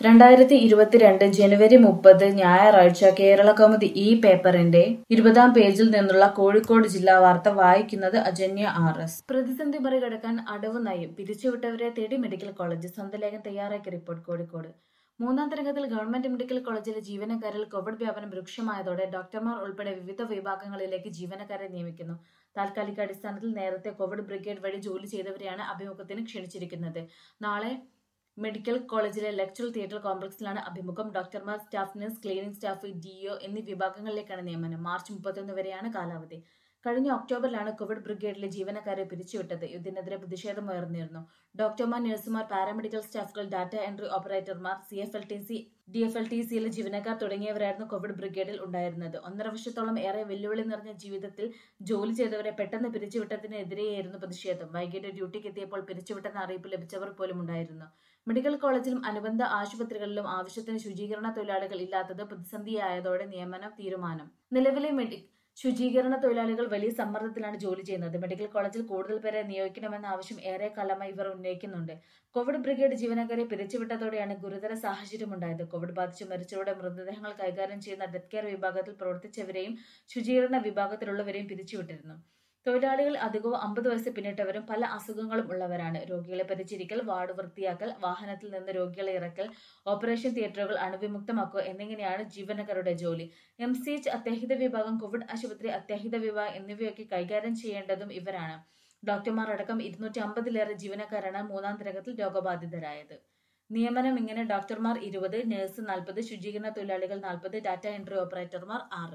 രണ്ടായിരത്തി ഇരുപത്തിരണ്ട് ജനുവരി മുപ്പത് ഞായറാഴ്ച കേരളകൗമുദി ഈ പേപ്പറിന്റെ ഇരുപതാം പേജിൽ നിന്നുള്ള കോഴിക്കോട് ജില്ലാ വാർത്ത വായിക്കുന്നത് അജന്യ ആർ എസ് പ്രതിസന്ധി മറികടക്കാൻ അടവ് നയം പിരിച്ചുവിട്ടവരെ തേടി മെഡിക്കൽ കോളേജ് സ്വന്തം ലേഖനം തയ്യാറാക്കിയ റിപ്പോർട്ട് കോഴിക്കോട് മൂന്നാം തരംഗത്തിൽ ഗവൺമെന്റ് മെഡിക്കൽ കോളേജിലെ ജീവനക്കാരിൽ കോവിഡ് വ്യാപനം രൂക്ഷമായതോടെ ഡോക്ടർമാർ ഉൾപ്പെടെ വിവിധ വിഭാഗങ്ങളിലേക്ക് ജീവനക്കാരെ നിയമിക്കുന്നു താൽക്കാലിക അടിസ്ഥാനത്തിൽ നേരത്തെ കോവിഡ് ബ്രിഗേഡ് വഴി ജോലി ചെയ്തവരെയാണ് അഭിമുഖത്തിന് ക്ഷണിച്ചിരിക്കുന്നത് നാളെ മെഡിക്കൽ കോളേജിലെ ലെക്ചർ തിയേറ്റർ കോംപ്ലക്സിലാണ് അഭിമുഖം ഡോക്ടർമാർ staff nurse cleaning staff DO എന്നീ വിഭാഗങ്ങളിലേക്കാണ് നിയമനം മാർച്ച് മുപ്പത്തൊന്ന് വരെയാണ് കാലാവധി കഴിഞ്ഞ ഒക്ടോബറിലാണ് കോവിഡ് ബ്രിഗേഡിലെ ജീവനക്കാരെ പിരിച്ചുവിട്ടത് ഇതിനെതിരെ പ്രതിഷേധം ഉയർന്നിരുന്നു ഡോക്ടർമാർ നഴ്സുമാർ പാരാമെഡിക്കൽ സ്റ്റാഫുകൾ ഡാറ്റ എൻട്രി ഓപ്പറേറ്റർമാർ C F L T C D F L T സിയിലെ ജീവനക്കാർ തുടങ്ങിയവരായിരുന്നു കോവിഡ് ബ്രിഗേഡിൽ ഉണ്ടായിരുന്നത് ഒന്നര വർഷത്തോളം ഏറെ വെല്ലുവിളി നിറഞ്ഞ ജീവിതത്തിൽ ജോലി ചെയ്തവരെ പെട്ടെന്ന് പിരിച്ചുവിട്ടതിനെതിരെയായിരുന്നു പ്രതിഷേധം വൈകിട്ട് ഡ്യൂട്ടിക്ക് എത്തിയപ്പോൾ പിരിച്ചുവിട്ടെന്ന അറിയിപ്പ് ലഭിച്ചവർ പോലും ഉണ്ടായിരുന്നു മെഡിക്കൽ കോളേജിലും അനുബന്ധ ആശുപത്രികളിലും ആവശ്യത്തിന് ശുചീകരണ തൊഴിലാളികൾ ഇല്ലാത്തത് പ്രതിസന്ധിയായതോടെ നിയമനം തീരുമാനം നിലവിലെ മെഡി ശുചീകരണ തൊഴിലാളികൾ വലിയ സമ്മർദ്ദത്തിലാണ് ജോലി ചെയ്യുന്നത് മെഡിക്കൽ കോളേജിൽ കൂടുതൽ പേരെ നിയോഗിക്കണമെന്ന ആവശ്യം ഏറെ കാലമായി ഇവർ ഉന്നയിക്കുന്നുണ്ട് കോവിഡ് ബ്രിഗേഡ് ജീവനക്കാരെ പിരിച്ചുവിട്ടതോടെയാണ് ഗുരുതര സാഹചര്യമുണ്ടായത് കോവിഡ് ബാധിച്ച് മരിച്ചവരുടെ മൃതദേഹങ്ങൾ കൈകാര്യം ചെയ്യുന്ന ഡെത്ത് കെയർ വിഭാഗത്തിൽ പ്രവർത്തിച്ചവരെയും ശുചീകരണ വിഭാഗത്തിലുള്ളവരെയും പിരിച്ചുവിട്ടിരുന്നു തൊഴിലാളികൾ അധികവും അമ്പത് വയസ്സ് പിന്നിട്ടവരും പല അസുഖങ്ങളും ഉള്ളവരാണ് രോഗികളെ പരിചരിക്കൽ വാർഡ് വൃത്തിയാക്കൽ വാഹനത്തിൽ നിന്ന് രോഗികളെ ഇറക്കൽ ഓപ്പറേഷൻ തിയേറ്ററുകൾ അണുവിമുക്തമാക്കുക എന്നിങ്ങനെയാണ് ജീവനക്കാരുടെ ജോലി എം സി എച്ച് അത്യാഹിത വിഭാഗം കോവിഡ് ആശുപത്രി അത്യാഹിത വിഭാഗം എന്നിവയൊക്കെ കൈകാര്യം ചെയ്യേണ്ടതും ഇവരാണ് ഡോക്ടർമാർ അടക്കം ഇരുന്നൂറ്റി അമ്പതിലേറെ ജീവനക്കാരാണ് മൂന്നാം തരംഗത്തിൽ രോഗബാധിതരായത് നിയമനം ഇങ്ങനെ ഡോക്ടർമാർ ഇരുപത് നഴ്സ് നാൽപ്പത് ശുചീകരണ തൊഴിലാളികൾ നാൽപ്പത് ഡാറ്റ എൻട്രി ഓപ്പറേറ്റർമാർ ആറ്